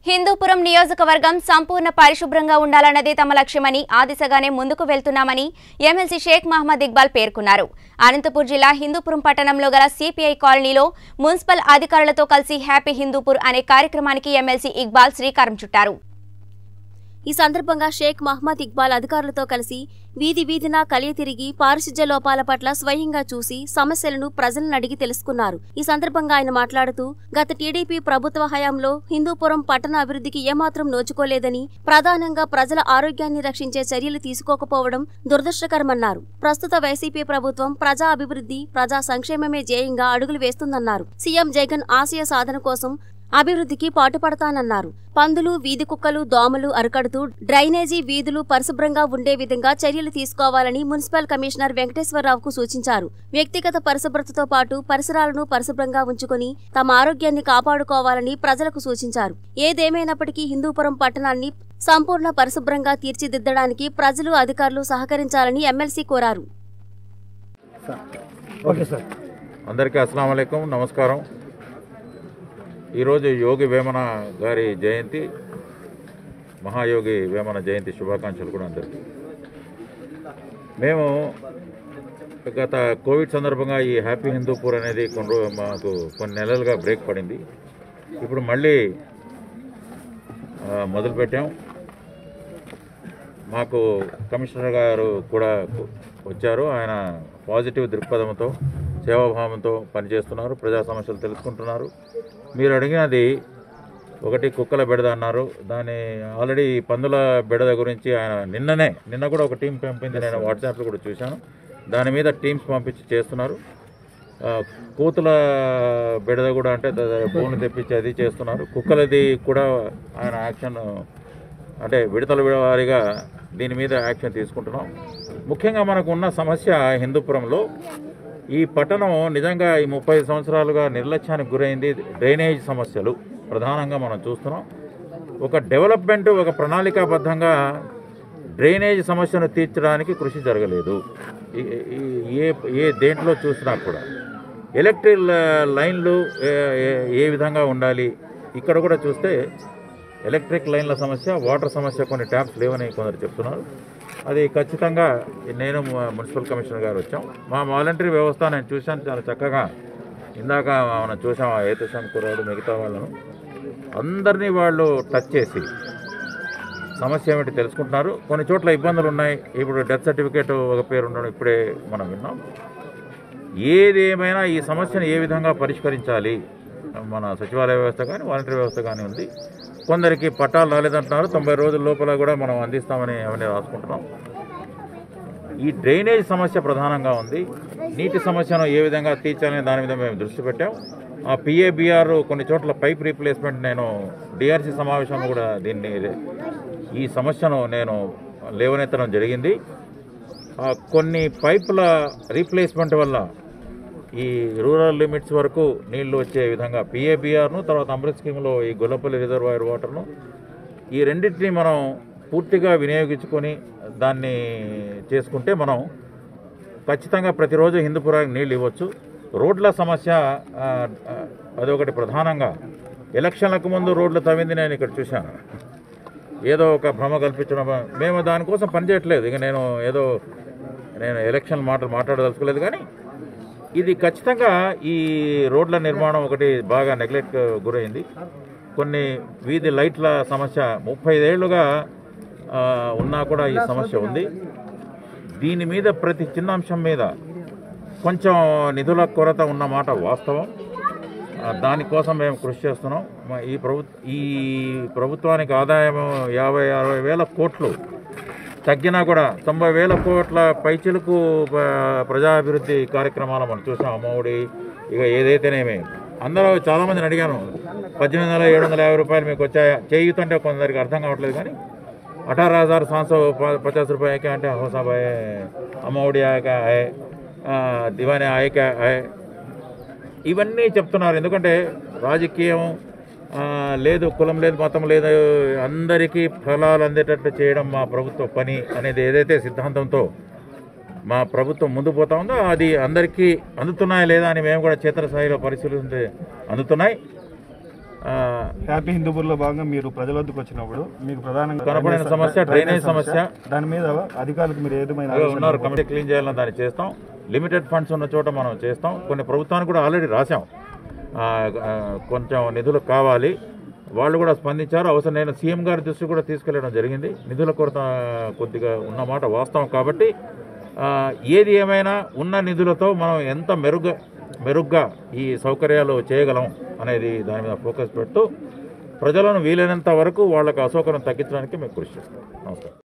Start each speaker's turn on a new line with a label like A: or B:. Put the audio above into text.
A: హిందూపురం నియోజకవర్గం సంపూర్ణ పరిశుభ్రంగా ఉండాలన్నదే తమ లక్ష్యమని ఆ దిశగానే ముందుకు వెళ్తున్నామని ఎమ్మెల్సీ షేక్ మహమ్మద్ ఇక్బాల్ పేర్కొన్నారు అనంతపూర్ జిల్లా హిందూపురం పట్టణంలో గల సిపిఐ కాలనీలో మున్సిపల్ అధికారులతో కలిసి హ్యాపీ హిందూపూర్ అనే కార్యక్రమానికి ఎమ్మెల్సీ ఇక్బాల్ శ్రీకారం చుట్టారు
B: ఈ సందర్భంగా షేక్ మహ్మద్ ఇక్బాల్ అధికారులతో కలిసి వీధి వీధిన కలియ తిరిగి పారిశుధ్య లోపాల పట్ల స్వయంగా చూసి సమస్యలను ప్రజలను అడిగి తెలుసుకున్నారు ఈ సందర్భంగా ఆయన మాట్లాడుతూ గత టీడీపీ ప్రభుత్వ హయాంలో హిందూపురం పట్టణ అభివృద్ధికి ఏమాత్రం నోచుకోలేదని ప్రధానంగా ప్రజల ఆరోగ్యాన్ని రక్షించే చర్యలు తీసుకోకపోవడం దురదృష్టకరమన్నారు ప్రస్తుత వైసీపీ ప్రభుత్వం ప్రజా అభివృద్ధి ప్రజా సంక్షేమమే ధ్యేయంగా అడుగులు వేస్తుందన్నారు సీఎం జగన్ ఆశయ సాధన కోసం అభివృద్ధికి పాటుపడతానన్నారు పందులు వీధి కుక్కలు దోమలు అరకడుతూ డ్రైనేజీ వీధులు పరిశుభ్రంగా ఉండే విధంగా చర్యలు తీసుకోవాలని మున్సిపల్ కమిషనర్ వెంకటేశ్వరరావుకు సూచించారు వ్యక్తిగత పరిశుభ్రతతో పాటు పరిసరాలను పరిశుభ్రంగా ఉంచుకొని తమ ఆరోగ్యాన్ని కాపాడుకోవాలని ప్రజలకు సూచించారు ఏదేమైనప్పటికీ హిందూపురం పట్టణాన్ని సంపూర్ణ పరిశుభ్రంగా తీర్చిదిద్దడానికి ప్రజలు అధికారులు సహకరించాలని ఎమ్మెల్సీ కోరారు
C: ఓకే సార్
D: అందరికీ అస్సలం అయికం నమస్కారం ఈరోజు యోగి వేమన గారి జయంతి మహాయోగి వేమన జయంతి శుభాకాంక్షలు కూడా అందరికీ మేము గత కోవిడ్ సందర్భంగా ఈ హ్యాపీ హిందూపూర్ అనేది కొన్ని రో- మాకు కొన్ని నెలలుగా బ్రేక్ పడింది ఇప్పుడు మళ్ళీ ఆ, మొదలుపెట్టాం మాకు కమిషనర్ గారు కూడా వచ్చారు ఆయన పాజిటివ్ దృక్పథంతో సేవాభావంతో పనిచేస్తున్నారు ప్రజా సమస్యలు తెలుసుకుంటున్నారు మీరు అడిగినది ఒకటి కుక్కల బెడద అన్నారు దాని ఆల్రెడీ పందుల బెడద గురించి ఆయన నిన్ననే నిన్న కూడా ఒక టీం పంపింది నేను వాట్సాప్లో కూడా చూశాను దాని మీద టీమ్స్ పంపించి చేస్తున్నారు ఆ, కోతుల బెడద కూడా అంటే భూములు తెప్పించి అది చేస్తున్నారు కుక్కలది కూడా ఆయన యాక్షన్ అంటే విడతల వారీగా దీని మీద యాక్షన్ తీసుకుంటున్నాం ముఖ్యంగా మనకు ఉన్న సమస్య హిందూపురంలో ఈ పట్టణం నిజంగా ఈ ముప్పై సంవత్సరాలుగా నిర్లక్ష్యానికి గురైంది డ్రైనేజ్ సమస్యలు ప్రధానంగా మనం చూస్తున్నాం ఒక డెవలప్మెంట్ ఒక ప్రణాళికాబద్ధంగా డ్రైనేజ్ సమస్యను తీర్చడానికి కృషి జరగలేదు ఈ- ఈ- ఏ ఏ దేంట్లో చూసినా కూడా ఎలక్ట్రిక్ లైన్లు ఏ- ఏ- ఏ విధంగా ఉండాలి ఇక్కడ కూడా చూస్తే ఎలక్ట్రిక్ లైన్ల సమస్య వాటర్ సమస్య కొన్ని ట్యాప్స్ లేవని కొందరు చెప్తున్నారు అది ఖచ్చితంగా నేను ము- మున్సిపల్ కమిషనర్ గారు వచ్చాం మా వాలంటరీ వ్యవస్థ నేను చూశాను చాలా చక్కగా ఇందాక మనం చూసాం ఆ ఏతశాం కుర్రాడు మిగతా వాళ్ళను అందరినీ వాళ్ళు టచ్ చేసి సమస్య ఏమిటి తెలుసుకుంటున్నారు కొన్ని చోట్ల ఇబ్బందులు ఉన్నాయి ఇప్పుడు డెత్ సర్టిఫికేట్ ఒక పేరు ఉండడం ఇప్పుడే మనం విన్నాం ఏది ఏమైనా ఈ సమస్యను ఏ విధంగా పరిష్కరించాలి మన సచివాలయ వ్యవస్థ కానీ వాలంటరీ వ్యవస్థ కానీ ఉంది కొందరికి పట్టాలు రాలేదంటున్నారు తొంభై రోజుల లోపల కూడా మనం అందిస్తామని అవన్నీ రాసుకుంటున్నాం ఈ డ్రైనేజ్ సమస్య ప్రధానంగా ఉంది నీటి సమస్యను ఏ విధంగా తీర్చాలనే దాని మీద మేము దృష్టి పెట్టాం ఆ పిఏబిఆర్ కొన్ని చోట్ల పైప్ రీప్లేస్మెంట్ నేను డిఆర్సీ సమావేశంలో కూడా దీన్ని ఈ సమస్యను నేను లేవనెత్తడం జరిగింది ఆ కొన్ని పైపుల రీప్లేస్మెంట్ వల్ల ఈ రూరల్ లిమిట్స్ వరకు నీళ్లు వచ్చే విధంగా పిఏబిఆర్ను తర్వాత అమృత్ స్కీమ్లో ఈ గొల్లపల్లి రిజర్వాయర్ వాటర్ను ఈ రెండింటిని మనం పూర్తిగా వినియోగించుకొని దాన్ని చేసుకుంటే మనం ఖచ్చితంగా ప్రతిరోజు హిందూపురానికి నీళ్ళు ఇవ్వచ్చు రోడ్ల సమస్య ఆ, ఆ, అదొకటి ప్రధానంగా ఎలక్షన్లకు ముందు రోడ్లు తవ్వింది నేను ఇక్కడ చూశాను ఏదో ఒక భ్రమ కల్పించడం మేము దానికోసం పనిచేయట్లేదు ఇక నేను ఏదో నేను ఎలక్షన్ మాటలు మాట్లాడదలుచుకోలేదు కానీ ఇది ఖచ్చితంగా ఈ రోడ్ల నిర్మాణం ఒకటి బాగా నెగ్లెక్ట్ గురైంది కొన్ని వీధి లైట్ల సమస్య ముప్పై ఏళ్ళుగా ఆ, ఉన్నా కూడా ఈ సమస్య ఉంది దీని మీద ప్రతి చిన్న అంశం మీద కొంచెం నిధుల కొరత ఉన్నమాట వాస్తవం ఆ, దానికోసం మేము కృషి చేస్తున్నాం మా ఈ ప్రభు ఈ ప్రభుత్వానికి ఆదాయం యాభై అరవై వేల కోట్లు తగ్గినా కూడా తొంభై వేల కోట్ల పైచిలకు ప- ప్రజాభివృద్ధి కార్యక్రమాలు మనం చూసాం అమ్మఒడి ఇక ఏదైతేనేమి అందరూ చాలామందిని అడిగాను పద్దెనిమిది వందల ఏడు వందల యాభై రూపాయలు మీకు వచ్చాయా చేయుతుంటే కొందరికి అర్థం కావట్లేదు కానీ अठारह हज़ार सात सौ पचास रुपये क्या అంటే हो सब है अमौड़ी आय क्या है ఆ, దివానే ఆయ क्या है ఇవన్నీ చెప్తున్నారు ఎందుకంటే రాజకీయం ఆ, లేదు కులం లేదు మతం లేదు అందరికీ ఫలాలు అందేటట్లు చేయడం మా ప్రభుత్వ పని అనేది ఏదైతే సిద్ధాంతంతో మా ప్రభుత్వం ముందు పోతా ఉందో అది అందరికీ అందుతున్నాయా లేదా అని మేము కూడా క్షేత్రస్థాయిలో పరిశీలిస్తే అందుతున్నాయి ఆ,
C: హ్యాపీ హిందూపూర్లో భాగంగా మీరు ప్రజల వద్దకు వచ్చినప్పుడు మీకు ప్రధానంగా
D: కనపడిన సమస్య డ్రైనేజ్ సమస్య
C: దాని మీద అధికారులకు మీరు ఏదైనా
D: అదే ఉన్నారు కమిటీ క్లీన్ చేయాలని దాన్ని చేస్తాం లిమిటెడ్ ఫండ్స్ ఉన్న చోట మనం చేస్తాం కొన్ని ప్రభుత్వానికి కూడా ఆల్రెడీ రాసాం ఆ, ఆ, కొంచెం నిధులు కావాలి వాళ్ళు కూడా స్పందించారు అవసరం నేను సీఎం గారి దృష్టి కూడా తీసుకెళ్లడం జరిగింది నిధుల కొరత కొద్దిగా ఉన్నమాట వాస్తవం కాబట్టి ఆ, ఏది ఏమైనా ఉన్న నిధులతో మనం ఎంత మెరుగ్గా మెరుగ్గా ఈ సౌకర్యాలు చేయగలం అనేది దాని మీద ఫోకస్ పెడుతూ ప్రజలను వీలైనంత వరకు వాళ్ళకి అసౌకర్యం తగ్గించడానికి మేము కృషి చేస్తాం నమస్కారం